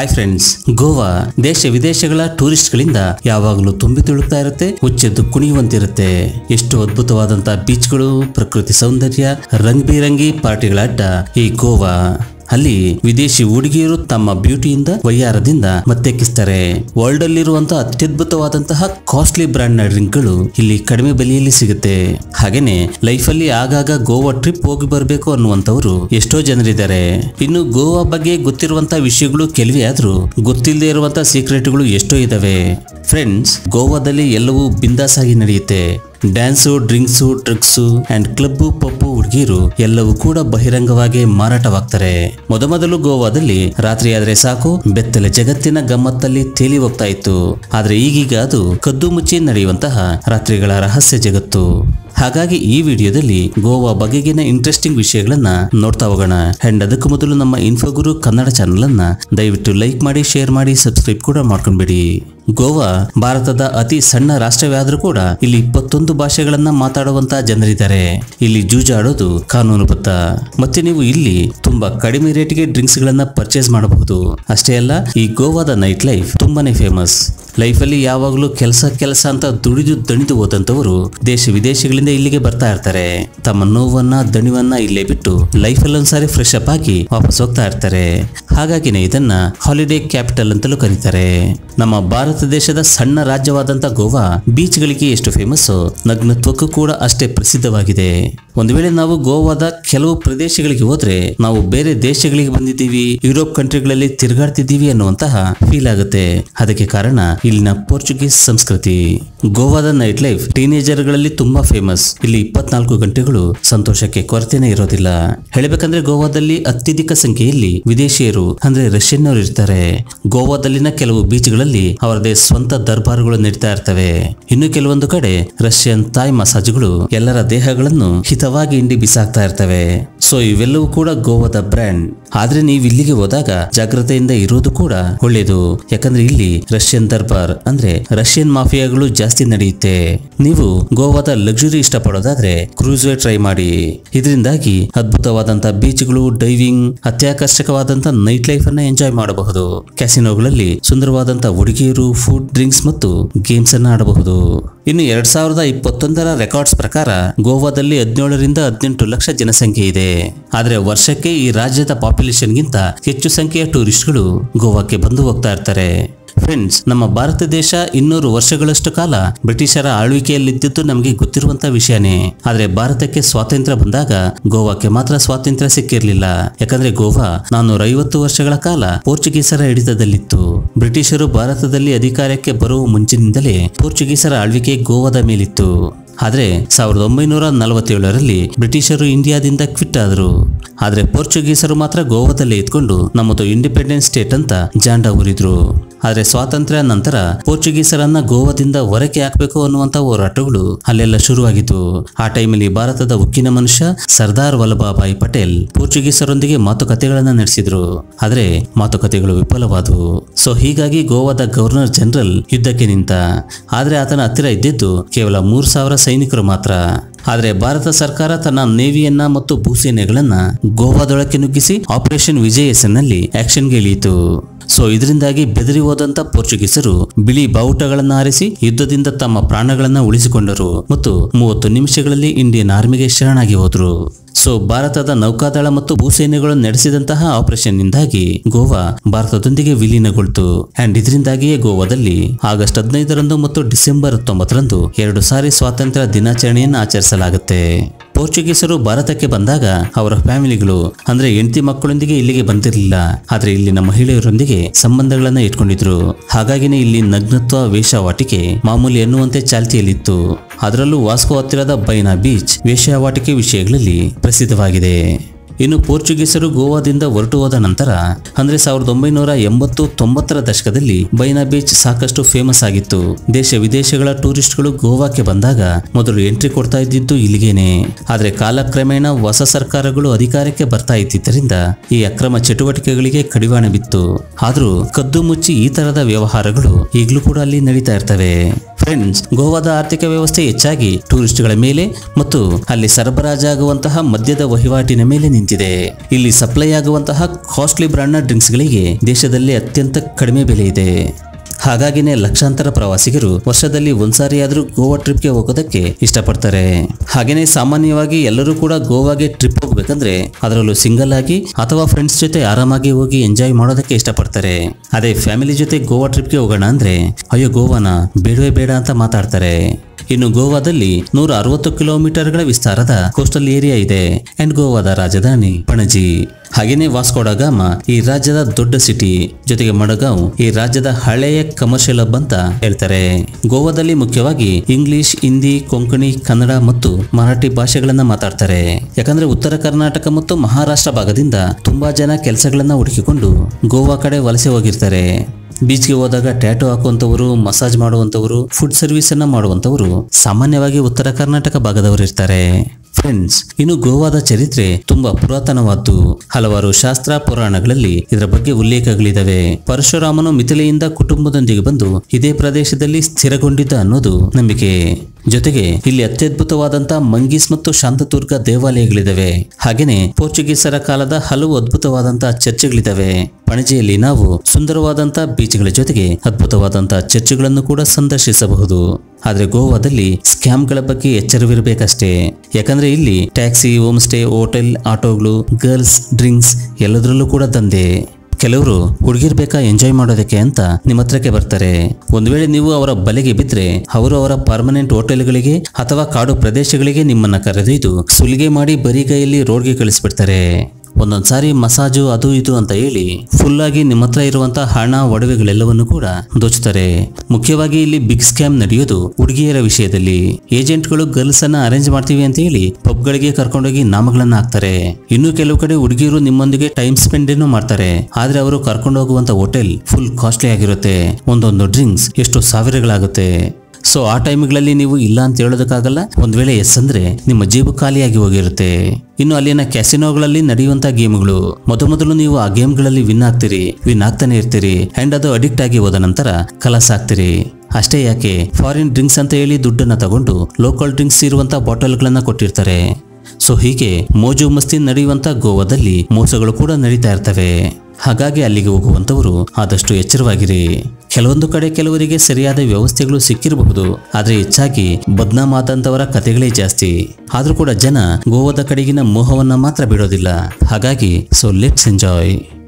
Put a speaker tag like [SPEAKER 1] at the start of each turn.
[SPEAKER 1] hi friends Goa ದೇಶ ವಿದೇಶಗಳ ಟೂರಿಸ್ಟ್ಗಳಿಂದ ಯಾವಾಗಲೂ ತುಂಬಿ ತುಳುಕ್ತಾ ಇರುತ್ತೆ ಹುಚ್ಚೆದ್ದು ಕುಣಿಯುವಂತಿರುತ್ತೆ ಎಷ್ಟು ಅದ್ಭುತವಾದಂತ ಬೀಚ್ಗಳು ಪ್ರಕೃತಿ ಸೌಂದರ್ಯ ರಂಗ್ ಬಿರಂಗಿ ಪಾರ್ಟಿಗಳ ಅಡ್ಡ ಈ ಗೋವಾ ಅಲ್ಲಿ ವಿದೇಶಿ ಹುಡುಗಿಯರು ತಮ್ಮ ಬ್ಯೂಟಿಯಿಂದ ವಯ್ಯಾರದಿಂದ ಮತ್ತೆಕ್ಕಿಸ್ತಾರೆ ವರ್ಲ್ಡ್ ಅಲ್ಲಿರುವಂತಹ ಅತ್ಯದ್ಭುತವಾದಂತಹ ಕಾಸ್ಟ್ಲಿ ಬ್ರಾಂಡ್ ನ ಡ್ರಿಂಕ್ಗಳು ಇಲ್ಲಿ ಕಡಿಮೆ ಬೆಲೆಯಲ್ಲಿ ಸಿಗುತ್ತೆ ಹಾಗೇನೆ ಲೈಫ್ ಅಲ್ಲಿ ಆಗಾಗ ಗೋವಾ ಟ್ರಿಪ್ ಹೋಗಿ ಬರಬೇಕು ಅನ್ನುವಂಥವ್ರು ಎಷ್ಟೋ ಜನರಿದ್ದಾರೆ ಇನ್ನು ಗೋವಾ ಬಗ್ಗೆ ಗೊತ್ತಿರುವಂತಹ ವಿಷಯಗಳು ಕೆಲವೇ ಆದ್ರೂ ಗೊತ್ತಿಲ್ಲದೆ ಇರುವಂತಹ ಸೀಕ್ರೆಟ್ಗಳು ಎಷ್ಟೋ ಇದಾವೆ ಫ್ರೆಂಡ್ಸ್ ಗೋವಾದಲ್ಲಿ ಎಲ್ಲವೂ ಬಿಂದಾಸ್ ಆಗಿ ನಡೆಯುತ್ತೆ dance drinks drugs and club pub ಹುಡುಗಿರು ಎಲ್ಲವೂ ಕೂಡ ಬಹಿರಂಗವಾಗಿ ಮಾರಾಟವಾಗ್ತಾರೆ ಮೊದಮೊದಲು ಗೋವಾದಲ್ಲಿ ರಾತ್ರಿ ಆದ್ರೆ ಸಾಕು ಬೆತ್ತಲೆ ಜಗತ್ತಿನ ಗಮ್ಮತ್ತಲ್ಲಿ ತೇಲಿ ಹೋಗ್ತಾ ಇತ್ತು ಆದ್ರೆ ಈಗೀಗ ಅದು ಕದ್ದು ಮುಚ್ಚಿ ನಡೆಯುವಂತಹ ರಾತ್ರಿಗಳ ರಹಸ್ಯ ಜಗತ್ತು ಹಾಗಾಗಿ ಈ ವಿಡಿಯೋದಲ್ಲಿ ಗೋವಾ ಬಗೆಗಿನ ಇಂಟ್ರೆಸ್ಟಿಂಗ್ ವಿಷಯಗಳನ್ನ ನೋಡ್ತಾ ಹೋಗೋಣ ಅಂಡ್ ಅದಕ್ಕೂ ಮೊದಲು ನಮ್ಮ ಇನ್ಫೋಗುರು ಕನ್ನಡ ಚಾನಲ್ ಅನ್ನ ದಯವಿಟ್ಟು ಲೈಕ್ ಮಾಡಿ ಶೇರ್ ಮಾಡಿ ಸಬ್ಸ್ಕ್ರೈಬ್ ಕೂಡ ಮಾಡ್ಕೊಂಡ್ಬಿಡಿ ಗೋವಾ ಭಾರತದ ಅತಿ ಸಣ್ಣ ರಾಷ್ಟ್ರವೇ ಆದ್ರೂ ಕೂಡ ಇಲ್ಲಿ ಇಪ್ಪತ್ತೊಂದು ಭಾಷೆಗಳನ್ನ ಮಾತಾಡುವಂತ ಜನರಿದ್ದಾರೆ ಇಲ್ಲಿ ಜೂಜಾಡೋದು ಕಾನೂನುಬದ್ಧ ಮತ್ತೆ ನೀವು ಇಲ್ಲಿ ತುಂಬಾ ಕಡಿಮೆ ರೇಟ್ಗೆ ಡ್ರಿಂಕ್ಸ್ ಗಳನ್ನ ಪರ್ಚೇಸ್ ಮಾಡಬಹುದು ಅಷ್ಟೇ ಅಲ್ಲ ಈ ಗೋವಾದ ನೈಟ್ ಲೈಫ್ ತುಂಬಾನೇ ಫೇಮಸ್ ಲೈಫಲ್ಲಿ ಯಾವಾಗಲೂ ಕೆಲಸ ಕೆಲಸ ಅಂತ ದುಡಿದು ದಣಿದು ಹೋದಂತವರು ದೇಶ ವಿದೇಶಗಳಿಂದ ಇಲ್ಲಿಗೆ ಬರ್ತಾ ಇರ್ತಾರೆ ತಮ್ಮ ನೋವನ್ನ ದಣಿವನ್ನ ಇಲ್ಲೇ ಬಿಟ್ಟು ಲೈಫಲ್ಲಿ ಒಂದ್ಸಾರಿ ಫ್ರೆಶ್ ಅಪ್ ಆಗಿ ವಾಪಸ್ ಹೋಗ್ತಾ ಇರ್ತಾರೆ ಹಾಗಾಗಿನೇ ಇದನ್ನ ಹಾಲಿಡೇ ಕ್ಯಾಪಿಟಲ್ ಅಂತಲೂ ಕರೀತಾರೆ ನಮ್ಮ ಭಾರತ ದೇಶದ ಸಣ್ಣ ರಾಜ್ಯವಾದಂತ ಗೋವಾ ಬೀಚ್ಗಳಿಗೆ ಎಷ್ಟು ಫೇಮಸ್ ನಗ್ನತ್ವಕ್ಕೂ ಕೂಡ ಅಷ್ಟೇ ಪ್ರಸಿದ್ಧವಾಗಿದೆ ಒಂದು ವೇಳೆ ನಾವು ಗೋವಾದ ಕೆಲವು ಪ್ರದೇಶಗಳಿಗೆ ಹೋದ್ರೆ ನಾವು ಬೇರೆ ದೇಶಗಳಿಗೆ ಬಂದಿದ್ದೀವಿ ಯುರೋಪ್ ಕಂಟ್ರಿಗಳಲ್ಲಿ ತಿರುಗಾಡ್ತಿದ್ದೀವಿ ಅನ್ನುವಂತಹ ಫೀಲ್ ಆಗುತ್ತೆ ಅದಕ್ಕೆ ಕಾರಣ ಇಲ್ಲಿನ ಪೋರ್ಚುಗೀಸ್ ಸಂಸ್ಕೃತಿ ಗೋವಾದ ನೈಟ್ ಲೈಫ್ ಟೀನೇಜರ್ಗಳಲ್ಲಿ ತುಂಬಾ ಫೇಮಸ್ ಇಲ್ಲಿ ಇಪ್ಪತ್ನಾಲ್ಕು ಗಂಟೆಗಳು ಸಂತೋಷಕ್ಕೆ ಕೊರತೆನೇ ಇರೋದಿಲ್ಲ ಹೇಳಬೇಕಂದ್ರೆ ಗೋವಾದಲ್ಲಿ ಅತ್ಯಧಿಕ ಸಂಖ್ಯೆಯಲ್ಲಿ ವಿದೇಶಿಯರು ಅಂದ್ರೆ ರಷ್ಯನ್ನವರು ಇರ್ತಾರೆ ಗೋವಾದಲ್ಲಿನ ಕೆಲವು ಬೀಚ್ಗಳಲ್ಲಿ ಅವರದೇ ಸ್ವಂತ ದರ್ಬಾರುಗಳು ನಡೀತಾ ಇರ್ತವೆ ಇನ್ನು ಕೆಲವೊಂದು ಕಡೆ ರಷ್ಯನ್ ತಾಯ್ ಮಸಾಜ್ಗಳು ಎಲ್ಲರ ದೇಹಗಳನ್ನು ಹಿತವಾಗಿ ಇಂಡಿ ಬಿಸಾಕ್ತಾ ಇರ್ತವೆ ಸೊ ಇವೆಲ್ಲವೂ ಕೂಡ ಗೋವಾದ ಬ್ರ್ಯಾಂಡ್ ಆದ್ರೆ ನೀವು ಇಲ್ಲಿಗೆ ಹೋದಾಗ ಜಾಗ್ರತೆಯಿಂದ ಇರೋದು ಕೂಡ ಒಳ್ಳೇದು ಯಾಕಂದ್ರೆ ಇಲ್ಲಿ ರಷ್ಯನ್ ದರ್ಬಾರ್ ಅಂದ್ರೆ ರಷ್ಯನ್ ಮಾಫಿಯಾಗಳು ಜಾಸ್ತಿ ನಡೆಯುತ್ತೆ ನೀವು ಗೋವಾದ ಲಕ್ಸುರಿ ಇಷ್ಟಪಡೋದಾದ್ರೆ ಕ್ರೂಸ್ ವೇ ಟ್ರೈ ಮಾಡಿ ಇದರಿಂದಾಗಿ ಅದ್ಭುತವಾದಂತ ಬೀಚ್ಗಳು ಡೈವಿಂಗ್ ಅತ್ಯಾಕರ್ಷಕವಾದಂತ ನೈಟ್ ಲೈಫ್ ಅನ್ನ ಎಂಜಾಯ್ ಮಾಡಬಹುದು ಕ್ಯಾಸಿನೋಗಳಲ್ಲಿ ಸುಂದರವಾದಂತ ಹುಡುಗಿಯರು ಫುಡ್ ಡ್ರಿಂಕ್ಸ್ ಮತ್ತು ಗೇಮ್ಸ್ ಅನ್ನ ಆಡಬಹುದು ಇನ್ನು ಎರಡ್ ಸಾವಿರದ ಇಪ್ಪತ್ತೊಂದರ ರೆಕಾರ್ಡ್ಸ್ ಪ್ರಕಾರ ಗೋವಾದಲ್ಲಿ ಹದಿನೇಳರಿಂದ ಹದಿನೆಂಟು ಲಕ್ಷ ಜನಸಂಖ್ಯೆ ಇದೆ ಆದ್ರೆ ವರ್ಷಕ್ಕೆ ಈ ರಾಜ್ಯದ ಪಾಪ್ಯುಲೇಷನ್ಗಿಂತ ಹೆಚ್ಚು ಸಂಖ್ಯೆಯ ಟೂರಿಸ್ಟ್ಗಳು ಗೋವಾಕ್ಕೆ ಬಂದು ಹೋಗ್ತಾ ಇರ್ತಾರೆ ಫ್ರೆಂಡ್ಸ್ ನಮ್ಮ ಭಾರತ ದೇಶ ಇನ್ನೂರು ವರ್ಷಗಳಷ್ಟು ಕಾಲ ಬ್ರಿಟಿಷರ ಆಳ್ವಿಕೆಯಲ್ಲಿದ್ದಿದ್ದು ನಮಗೆ ಗೊತ್ತಿರುವಂತ ವಿಷಯನೇ ಆದ್ರೆ ಭಾರತಕ್ಕೆ ಸ್ವಾತಂತ್ರ್ಯ ಬಂದಾಗ ಗೋವಾಕ್ಕೆ ಮಾತ್ರ ಸ್ವಾತಂತ್ರ್ಯ ಸಿಕ್ಕಿರ್ಲಿಲ್ಲ ಯಾಕಂದ್ರೆ ಗೋವಾ ನಾನೂರ ಐವತ್ತು ವರ್ಷಗಳ ಕಾಲ ಪೋರ್ಚುಗೀಸರ ಹಿಡಿತದಲ್ಲಿತ್ತು ಬ್ರಿಟಿಷರು ಭಾರತದಲ್ಲಿ ಅಧಿಕಾರಕ್ಕೆ ಬರುವ ಮುಂಚಿನಿಂದಲೇ ಪೋರ್ಚುಗೀಸರ ಆಳ್ವಿಕೆ ಗೋವಾದ ಮೇಲಿತ್ತು ಆದ್ರೆ ಸಾವಿರದ ಒಂಬೈನೂರ ನಲವತ್ತೇಳರಲ್ಲಿ ಬ್ರಿಟಿಷರು ಇಂಡಿಯಾದಿಂದ ಕ್ವಿಟ್ ಆದರು ಆದ್ರೆ ಪೋರ್ಚುಗೀಸರು ಮಾತ್ರ ಗೋವಾದಲ್ಲೇ ಇದ್ಕೊಂಡು ನಮ್ಮದು ಇಂಡಿಪೆಂಡೆನ್ಸ್ ಸ್ಟೇಟ್ ಅಂತ ಜಾಂಡ ಊರಿದ್ರು ಆದ್ರೆ ಸ್ವಾತಂತ್ರ್ಯ ನಂತರ ಪೋರ್ಚುಗೀಸರನ್ನ ಗೋವಾದಿಂದ ಹೊರಕ್ಕೆ ಹಾಕಬೇಕು ಅನ್ನುವಂತ ಹೋರಾಟಗಳು ಅಲ್ಲೆಲ್ಲ ಶುರುವಾಗಿತ್ತು ಆ ಟೈಮಲ್ಲಿ ಭಾರತದ ಉಕ್ಕಿನ ಮನುಷ್ಯ ಸರ್ದಾರ್ ವಲ್ಲಭಾಭಾಯಿ ಪಟೇಲ್ ಪೋರ್ಚುಗೀಸರೊಂದಿಗೆ ಮಾತುಕತೆಗಳನ್ನ ನಡೆಸಿದ್ರು ಆದ್ರೆ ಮಾತುಕತೆಗಳು ವಿಫಲವಾದವು ಸೊ ಹೀಗಾಗಿ ಗೋವಾದ ಗವರ್ನರ್ ಜನರಲ್ ಯುದ್ಧಕ್ಕೆ ನಿಂತ ಆದ್ರೆ ಆತನ ಹತ್ತಿರ ಇದ್ದಿದ್ದು ಕೇವಲ ಮೂರ್ ಸಾವಿರ ಸೈನಿಕರು ಮಾತ್ರ ಆದ್ರೆ ಭಾರತ ಸರ್ಕಾರ ತನ್ನ ನೇವಿಯನ್ನ ಮತ್ತು ಭೂಸೇನೆಗಳನ್ನ ಗೋವಾದೊಳಕ್ಕೆ ನುಗ್ಗಿಸಿ ಆಪರೇಷನ್ ವಿಜಯ್ ಹೆಸರಿನಲ್ಲಿ ಆಕ್ಷನ್ಗೆ ಇಳಿಯಿತು ಸೊ ಇದರಿಂದಾಗಿ ಬೆದರಿ ಹೋದಂತ ಪೋರ್ಚುಗೀಸರು ಬಿಳಿ ಬಾವುಟಗಳನ್ನ ಹಾರಿಸಿ ಯುದ್ಧದಿಂದ ತಮ್ಮ ಪ್ರಾಣಗಳನ್ನ ಉಳಿಸಿಕೊಂಡರು ಮತ್ತು ಮೂವತ್ತು ನಿಮಿಷಗಳಲ್ಲಿ ಇಂಡಿಯನ್ ಆರ್ಮಿಗೆ ಶರಣಾಗಿ ಹೋದ್ರು ಸೊ ಭಾರತದ ನೌಕಾದಳ ಮತ್ತು ಭೂಸೇನೆಗಳು ನಡೆಸಿದಂತಹ ಆಪರೇಷನ್ ನಿಂದಾಗಿ ಗೋವಾ ಭಾರತದೊಂದಿಗೆ ವಿಲೀನಗೊಳ್ತು ಅಂಡ್ ಇದರಿಂದಾಗಿಯೇ ಗೋವಾದಲ್ಲಿ ಆಗಸ್ಟ್ ಹದಿನೈದರಂದು ಮತ್ತು ಡಿಸೆಂಬರ್ ಹತ್ತೊಂಬತ್ತರಂದು ಎರಡು ಸಾರಿ ಸ್ವಾತಂತ್ರ್ಯ ದಿನಾಚರಣೆಯನ್ನು ಆಚರಿಸಲಾಗುತ್ತೆ ಪೋರ್ಚುಗೀಸರು ಭಾರತಕ್ಕೆ ಬಂದಾಗ ಅವರ ಫ್ಯಾಮಿಲಿಗಳು ಅಂದ್ರೆ ಹೆಂಡತಿ ಮಕ್ಕಳೊಂದಿಗೆ ಇಲ್ಲಿಗೆ ಬಂದಿರಲಿಲ್ಲ ಆದ್ರೆ ಇಲ್ಲಿನ ಮಹಿಳೆಯರೊಂದಿಗೆ ಸಂಬಂಧಗಳನ್ನ ಇಟ್ಕೊಂಡಿದ್ರು ಹಾಗಾಗಿನೇ ಇಲ್ಲಿ ನಗ್ನತ್ವ ವೇಷವಾಟಿಕೆ ಮಾಮೂಲಿ ಎನ್ನುವಂತೆ ಚಾಲ್ತಿಯಲ್ಲಿತ್ತು ಅದರಲ್ಲೂ ವಾಸ್ಕೋ ಹತ್ತಿರದ ಬೈನಾ ಬೀಚ್ ವೇಶ್ಯಾವಾಟಿಕೆ ವಿಷಯಗಳಲ್ಲಿ ಪ್ರಸಿದ್ಧವಾಗಿದೆ ಇನ್ನು ಪೋರ್ಚುಗೀಸರು ಗೋವಾದಿಂದ ಹೊರಟು ಹೋದ ನಂತರ ಅಂದ್ರೆ ಸಾವಿರದ ಒಂಬೈನೂರ ಎಂಬತ್ತು ತೊಂಬತ್ತರ ದಶಕದಲ್ಲಿ ಬೈನಾ ಬೀಚ್ ಸಾಕಷ್ಟು ಫೇಮಸ್ ಆಗಿತ್ತು ದೇಶ ವಿದೇಶಗಳ ಟೂರಿಸ್ಟ್ಗಳು ಗೋವಾಕ್ಕೆ ಬಂದಾಗ ಮೊದಲು ಎಂಟ್ರಿ ಕೊಡ್ತಾ ಇದ್ದಿದ್ದು ಇಲ್ಲಿಗೇನೆ ಆದ್ರೆ ಕಾಲಕ್ರಮೇಣ ಹೊಸ ಸರ್ಕಾರಗಳು ಅಧಿಕಾರಕ್ಕೆ ಬರ್ತಾ ಇದ್ದಿದ್ದರಿಂದ ಈ ಅಕ್ರಮ ಚಟುವಟಿಕೆಗಳಿಗೆ ಕಡಿವಾಣ ಬಿತ್ತು ಆದ್ರೂ ಕದ್ದು ಮುಚ್ಚಿ ಈ ತರದ ವ್ಯವಹಾರಗಳು ಈಗಲೂ ಕೂಡ ಅಲ್ಲಿ ನಡೀತಾ ಇರ್ತವೆ ಫ್ರೆಂಡ್ಸ್ ಗೋವಾದ ಆರ್ಥಿಕ ವ್ಯವಸ್ಥೆ ಹೆಚ್ಚಾಗಿ ಟೂರಿಸ್ಟ್ಗಳ ಮೇಲೆ ಮತ್ತು ಅಲ್ಲಿ ಸರಬರಾಜಾಗುವಂತಹ ಮದ್ಯದ ವಹಿವಾಟಿನ ಮೇಲೆ ನಿಂತಿದೆ ಇಲ್ಲಿ ಸಪ್ಲೈ ಆಗುವಂತಹ ಕಾಸ್ಟ್ಲಿ ಬ್ರಾಂಡ್ನ ಡ್ರಿಂಕ್ಸ್ಗಳಿಗೆ ದೇಶದಲ್ಲಿ ಅತ್ಯಂತ ಕಡಿಮೆ ಬೆಲೆ ಇದೆ ಹಾಗಾಗಿನೇ ಲಕ್ಷಾಂತರ ಪ್ರವಾಸಿಗರು ವರ್ಷದಲ್ಲಿ ಒಂದ್ಸಾರಿಯಾದ್ರೂ ಗೋವಾ ಟ್ರಿಪ್ಗೆ ಹೋಗೋದಕ್ಕೆ ಇಷ್ಟಪಡ್ತಾರೆ ಹಾಗೇನೆ ಸಾಮಾನ್ಯವಾಗಿ ಎಲ್ಲರೂ ಕೂಡ ಗೋವಾಗೆ ಟ್ರಿಪ್ ಹೋಗ್ಬೇಕಂದ್ರೆ ಅದರಲ್ಲೂ ಸಿಂಗಲ್ ಆಗಿ ಅಥವಾ ಫ್ರೆಂಡ್ಸ್ ಜೊತೆ ಆರಾಮಾಗಿ ಹೋಗಿ ಎಂಜಾಯ್ ಮಾಡೋದಕ್ಕೆ ಇಷ್ಟಪಡ್ತಾರೆ ಅದೇ ಫ್ಯಾಮಿಲಿ ಜೊತೆ ಗೋವಾ ಟ್ರಿಪ್ಗೆ ಹೋಗೋಣ ಅಂದ್ರೆ ಅಯ್ಯೋ ಗೋವಾನ ಬೇಡವೇ ಬೇಡ ಅಂತ ಮಾತಾಡ್ತಾರೆ ಇನ್ನು ಗೋವಾದಲ್ಲಿ ನೂರ ಅರವತ್ತು ಕಿಲೋಮೀಟರ್ಗಳ ವಿಸ್ತಾರದ ಕೋಸ್ಟಲ್ ಏರಿಯಾ ಇದೆ ಅಂಡ್ ಗೋವಾದ ರಾಜಧಾನಿ ಪಣಜಿ ಹಾಗೇನೆ ವಾಸ್ಕೋಡಗಾಮ ಈ ರಾಜ್ಯದ ದೊಡ್ಡ ಸಿಟಿ ಜೊತೆಗೆ ಮಡಗಾಂವ್ ಈ ರಾಜ್ಯದ ಹಳೆಯ ಕಮರ್ಷಿಯಲ್ ಹಬ್ ಅಂತ ಹೇಳ್ತಾರೆ ಗೋವಾದಲ್ಲಿ ಮುಖ್ಯವಾಗಿ ಇಂಗ್ಲಿಷ್ ಹಿಂದಿ ಕೊಂಕಣಿ ಕನ್ನಡ ಮತ್ತು ಮರಾಠಿ ಭಾಷೆಗಳನ್ನ ಮಾತಾಡ್ತಾರೆ ಯಾಕಂದ್ರೆ ಉತ್ತರ ಕರ್ನಾಟಕ ಮತ್ತು ಮಹಾರಾಷ್ಟ್ರ ಭಾಗದಿಂದ ತುಂಬಾ ಜನ ಕೆಲಸಗಳನ್ನ ಹುಡುಕಿಕೊಂಡು ಗೋವಾ ಕಡೆ ವಲಸೆ ಹೋಗಿರ್ತಾರೆ ಬೀಚ್ಗೆ ಹೋದಾಗ ಟ್ಯಾಟೋ ಹಾಕುವಂಥವರು ಮಸಾಜ್ ಮಾಡುವಂಥವರು ಫುಡ್ ಸರ್ವಿಸ್ ಅನ್ನ ಮಾಡುವಂಥವರು ಸಾಮಾನ್ಯವಾಗಿ ಉತ್ತರ ಕರ್ನಾಟಕ ಭಾಗದವರು ಇರ್ತಾರೆ ಫ್ರೆಂಡ್ಸ್ ಇನ್ನು ಗೋವಾದ ಚರಿತ್ರೆ ತುಂಬಾ ಪುರಾತನವಾದ್ದು ಹಲವಾರು ಶಾಸ್ತ್ರ ಪುರಾಣಗಳಲ್ಲಿ ಇದರ ಬಗ್ಗೆ ಉಲ್ಲೇಖಗಳಿದಾವೆ ಪರಶುರಾಮನು ಮಿಥಿಲೆಯಿಂದ ಕುಟುಂಬದೊಂದಿಗೆ ಬಂದು ಇದೇ ಪ್ರದೇಶದಲ್ಲಿ ಸ್ಥಿರಗೊಂಡಿದ್ದ ಅನ್ನೋದು ನಂಬಿಕೆ ಜೊತೆಗೆ ಇಲ್ಲಿ ಅತ್ಯದ್ಭುತವಾದಂತಹ ಮಂಗೀಸ್ ಮತ್ತು ಶಾಂತದುರ್ಗ ದೇವಾಲಯಗಳಿದಾವೆ ಹಾಗೇನೆ ಪೋರ್ಚುಗೀಸರ ಕಾಲದ ಹಲವು ಅದ್ಭುತವಾದಂತಹ ಚರ್ಚ್ಗಳಿದಾವೆ ಪಣಜಿಯಲ್ಲಿ ನಾವು ಸುಂದರವಾದಂತಹ ಬೀಚ್ಗಳ ಜೊತೆಗೆ ಅದ್ಭುತವಾದಂತಹ ಚರ್ಚ್ಗಳನ್ನು ಕೂಡ ಸಂದರ್ಶಿಸಬಹುದು ಆದ್ರೆ ಗೋವಾದಲ್ಲಿ ಸ್ಕ್ಯಾಮ್ಗಳ ಬಗ್ಗೆ ಎಚ್ಚರವಿರಬೇಕಷ್ಟೇ ಯಾಕಂದ್ರೆ ಇಲ್ಲಿ ಟ್ಯಾಕ್ಸಿ ಹೋಮ್ ಸ್ಟೇ ಹೋಟೆಲ್ ಆಟೋಗಳು ಗರ್ಲ್ಸ್ ಡ್ರಿಂಕ್ಸ್ ಎಲ್ಲದರಲ್ಲೂ ಕೂಡ ದಂಧೆ ಕೆಲವರು ಹುಡುಗಿರ್ ಬೇಕಾ ಎಂಜಾಯ್ ಮಾಡೋದಕ್ಕೆ ಅಂತ ನಿಮ್ಮ ಹತ್ರಕ್ಕೆ ಬರ್ತಾರೆ ಒಂದು ವೇಳೆ ನೀವು ಅವರ ಬಲೆಗೆ ಬಿದ್ರೆ ಅವರು ಅವರ ಪರ್ಮನೆಂಟ್ ಹೋಟೆಲ್ಗಳಿಗೆ ಅಥವಾ ಕಾಡು ಪ್ರದೇಶಗಳಿಗೆ ನಿಮ್ಮನ್ನ ಕರೆದೊಯ್ದು ಸುಲಿಗೆ ಮಾಡಿ ಬರಿಗೈಯಲ್ಲಿ ರೋಡ್ಗೆ ಕಳಿಸ್ಬಿಡ್ತಾರೆ ಒಂದೊಂದ್ಸಾರಿ ಮಸಾಜು ಅದು ಇದು ಅಂತ ಹೇಳಿ ಫುಲ್ ಆಗಿ ನಿಮ್ಮ ಹತ್ರ ಇರುವಂತಹ ಹಣ ಒಡವೆಗಳೆಲ್ಲವನ್ನು ಕೂಡ ದೋಚುತ್ತಾರೆ ಮುಖ್ಯವಾಗಿ ಇಲ್ಲಿ ಬಿಗ್ ಸ್ಕ್ಯಾಮ್ ನಡೆಯೋದು ಹುಡುಗಿಯರ ವಿಷಯದಲ್ಲಿ ಏಜೆಂಟ್ಗಳು ಗರ್ಲ್ಸ್ ಅನ್ನ ಅರೇಂಜ್ ಮಾಡ್ತೀವಿ ಅಂತ ಹೇಳಿ ಪಬ್ಗಳಿಗೆ ಕರ್ಕೊಂಡೋಗಿ ನಾಮಗಳನ್ನ ಹಾಕ್ತಾರೆ ಇನ್ನು ಕೆಲವು ಕಡೆ ಹುಡುಗಿಯರು ನಿಮ್ಮೊಂದಿಗೆ ಟೈಮ್ ಸ್ಪೆಂಡ್ ಏನು ಮಾಡ್ತಾರೆ ಆದ್ರೆ ಅವರು ಕರ್ಕೊಂಡು ಹೋಗುವಂತ ಹೋಟೆಲ್ ಫುಲ್ ಕಾಸ್ಟ್ಲಿ ಆಗಿರುತ್ತೆ ಒಂದೊಂದು ಡ್ರಿಂಕ್ಸ್ ಎಷ್ಟು ಸಾವಿರಗಳಾಗುತ್ತೆ ಸೊ ಆ ಟೈಮ್ಗಳಲ್ಲಿ ನೀವು ಇಲ್ಲ ಅಂತ ಹೇಳೋದಕ್ಕಾಗಲ್ಲ ಒಂದ್ ವೇಳೆ ಎಸ್ ಅಂದ್ರೆ ನಿಮ್ಮ ಜೇಬು ಖಾಲಿಯಾಗಿ ಹೋಗಿರುತ್ತೆ ಇನ್ನು ಅಲ್ಲಿನ ಕ್ಯಾಸಿನೋಗಳಲ್ಲಿ ನಡೆಯುವಂತ ಗೇಮ್ಗಳು ಮೊದಮೊದಲು ನೀವು ಆ ಗೇಮ್ಗಳಲ್ಲಿ ವಿನ್ ಆಗ್ತೀರಿ ವಿನ್ ಆಗ್ತಾನೆ ಇರ್ತೀರಿ ಅಂಡ್ ಅದು ಅಡಿಕ್ಟ್ ಆಗಿ ಹೋದ ನಂತರ ಕಲಸ್ ಆಗ್ತೀರಿ ಅಷ್ಟೇ ಯಾಕೆ ಫಾರಿನ್ ಡ್ರಿಂಕ್ಸ್ ಅಂತ ಹೇಳಿ ದುಡ್ಡನ್ನ ತಗೊಂಡು ಲೋಕಲ್ ಡ್ರಿಂಕ್ಸ್ ಇರುವಂತ ಬಾಟಲ್ಗಳನ್ನ ಕೊಟ್ಟಿರ್ತಾರೆ ಸೊ ಹೀಗೆ ಮೋಜು ಮಸ್ತಿ ನಡೆಯುವಂತ ಗೋವಾದಲ್ಲಿ ಮೋಸಗಳು ಕೂಡ ನಡೀತಾ ಇರ್ತವೆ ಹಾಗಾಗಿ ಅಲ್ಲಿಗೆ ಹೋಗುವಂತವರು ಆದಷ್ಟು ಎಚ್ಚರವಾಗಿರಿ ಕೆಲವೊಂದು ಕಡೆ ಕೆಲವರಿಗೆ ಸರಿಯಾದ ವ್ಯವಸ್ಥೆಗಳು ಸಿಕ್ಕಿರಬಹುದು ಆದ್ರೆ ಹೆಚ್ಚಾಗಿ ಬದ್ನಾಮಾದಂತವರ ಕಥೆಗಳೇ ಜಾಸ್ತಿ ಆದ್ರೂ ಕೂಡ ಜನ ಗೋವಾದ ಕಡೆಗಿನ ಮೋಹವನ್ನ ಮಾತ್ರ ಬಿಡೋದಿಲ್ಲ ಹಾಗಾಗಿ ಸೊ ಲೆಟ್ಸ್ ಎಂಜಾಯ್